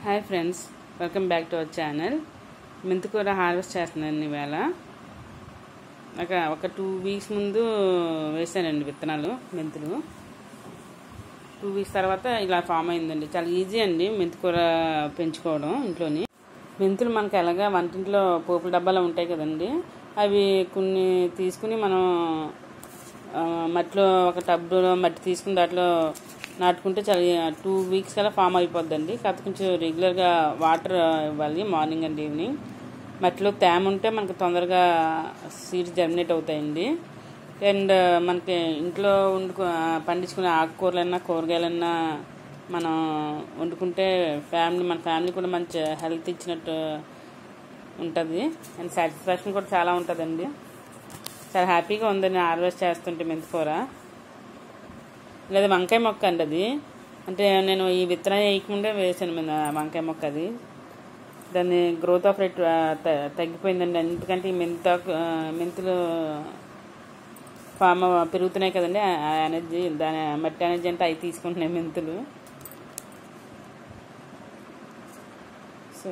hi friends welcome back to our channel మెంతికూర harvest చేస్తున్నాను ఈవేళ ఒక ఒక టూ వీక్స్ ముందు వేసానండి విత్తనాలు మెంతులు టూ వీక్స్ తర్వాత ఇలా ఫామ్ అయిందండి చాలా ఈజీ అండి మెంతికూర పెంచుకోవడం ఇంట్లోని మెంతులు మనకి ఎలాగా వంటింట్లో పోపుల డబ్బాలో ఉంటాయి కదండి అవి కొన్ని తీసుకుని మనం ఆ, మట్టిలో ఒక టబ్లో మట్టి తీసుకుని దాంట్లో నాటుకుంటే చాలా టూ వీక్స్ కల్లా ఫామ్ అయిపోద్దండి కాకపోతే కొంచెం రెగ్యులర్గా వాటర్ ఇవ్వాలి మార్నింగ్ అండ్ ఈవినింగ్ మట్టిలో తేమ ఉంటే మనకు తొందరగా సీడ్స్ జర్మినేట్ అవుతాయండి అండ్ మనకి ఇంట్లో వండుకు పండించుకునే ఆకుకూరలన్నా కూరగాయలన్నా మనం వండుకుంటే ఫ్యామిలీ మన ఫ్యామిలీ కూడా మంచి హెల్త్ ఇచ్చినట్టు ఉంటుంది అండ్ సాటిస్ఫాక్షన్ కూడా చాలా ఉంటుందండి చాలా హ్యాపీగా ఉందని హార్వెస్ట్ చేస్తుంటే మెంతికూర లేదా వంకాయ మొక్క అండి అది అంటే నేను ఈ విత్తనం వేయకముందే వేసాను మన వంకాయ మొక్క అది దాని గ్రోత్ ఆఫ్ రేట్ తగ్గిపోయిందండి ఎందుకంటే ఈ మెంతాకు ఆ, మెంతులు ఫామ్ పెరుగుతున్నాయి కదండి ఆ ఎనర్జీ దాని మట్టి ఎనర్జీ అంటే అవి తీసుకుంటున్నాయి మెంతులు సో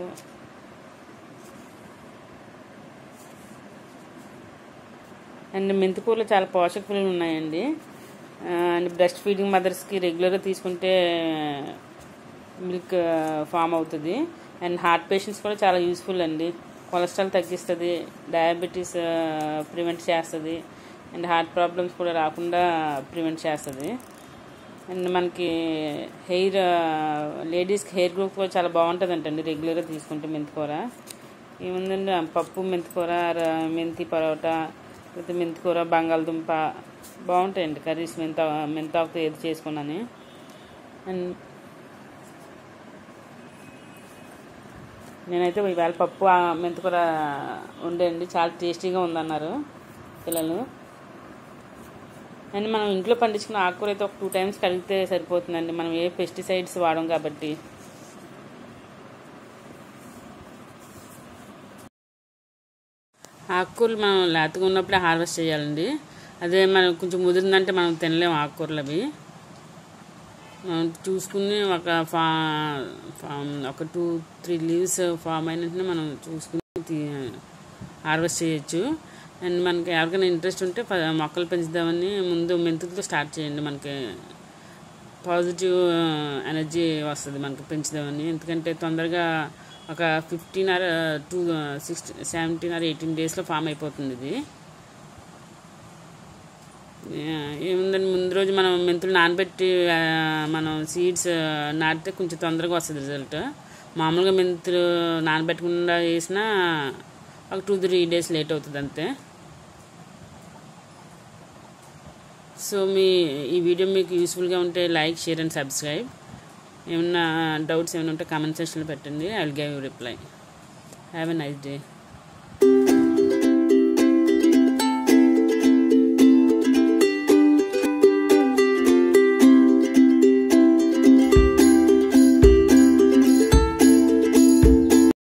అండ్ మెంతిపూలు చాలా పోషక విలువలు ఉన్నాయండి ఆ, అండ్ బ్రెస్ట్ ఫీడింగ్ మదర్స్కి రెగ్యులర్గా తీసుకుంటే మిల్క్ ఫామ్ అవుతుంది అండ్ హార్ట్ పేషెంట్స్ కూడా చాలా యూస్ఫుల్ అండి కొలెస్ట్రాల్ తగ్గిస్తుంది డయాబెటీస్ ప్రివెంట్ చేస్తుంది అండ్ హార్ట్ ప్రాబ్లమ్స్ కూడా రాకుండా ప్రివెంట్ చేస్తుంది అండ్ మనకి హెయిర్ లేడీస్కి హెయిర్ గ్రోత్ కూడా చాలా బాగుంటుంది అంటండి రెగ్యులర్గా తీసుకుంటే మెంతికూర ఏముందండి ఆ పప్పు మెంతికూర ర- మెంతి పరోటా లేకపోతే మెంతికూర బంగాళదుంప బాగుంటాయండి కర్రీస్ మెంత మెంతాకుతో ఏది చేసుకున్నాను అండ్ నేనైతే ఈవేళ పప్పు ఆ మెంతికూర వండండి చాలా టేస్టీగా ఉందన్నారు పిల్లలు అండ్ మనం ఇంట్లో పండించుకున్న ఆకుకూర అయితే ఒక టూ టైమ్స్ కడిగితే సరిపోతుందండి మనం ఏ పెస్టిసైడ్స్ వాడం కాబట్టి ఆకుకూరలు మనం లేతగా ఉన్నప్పుడే హార్వెస్ట్ చేయాలండి అదే మనం కొంచెం ముదిరిందంటే మనం తినలేము ఆకుకూరలు అవి మనం చూసుకుని ఒక ఫా ఫా- ఒక టూ త్రీ లీవ్స్ ఫామ్ అయినట్టునే మనం చూసుకుని తీ- హార్వెస్ట్ చేయొచ్చు అండ్ మనకి ఎవరికైనా ఇంట్రెస్ట్ ఉంటే ఫ- మొక్కలు పెంచుదామని ముందు మెంతులతో స్టార్ట్ చేయండి మనకి పాజిటివ్ ఎనర్జీ వస్తుంది మనకి పెంచుదామని ఎందుకంటే తొందరగా ఒక fifteen or two sixty seventeen or eighteen డేస్లో ఫామ్ అయిపోతుంది ఇది ఆ, ఏముందండి ముందు రోజు మనం మెంతులు నానబెట్టి ఆ, మనం సీడ్స్ నాటితే కొంచెం తొందరగా వస్తుంది రిజల్ట్ మామూలుగా మెంతులు నానబెట్టకుండా వేసినా ఒక టూ త్రీ డేస్ లేట్ అవుతుంది అంతే సో మీ ఈ వీడియో మీకు యూస్ఫుల్గా ఉంటే లైక్ షేర్ అండ్ సబ్స్క్రైబ్ ఏమన్నా డౌట్స్ ఏమైనా ఉంటే కామెంట్ సెక్షన్లో పెట్టండి I will give you reply have a nice day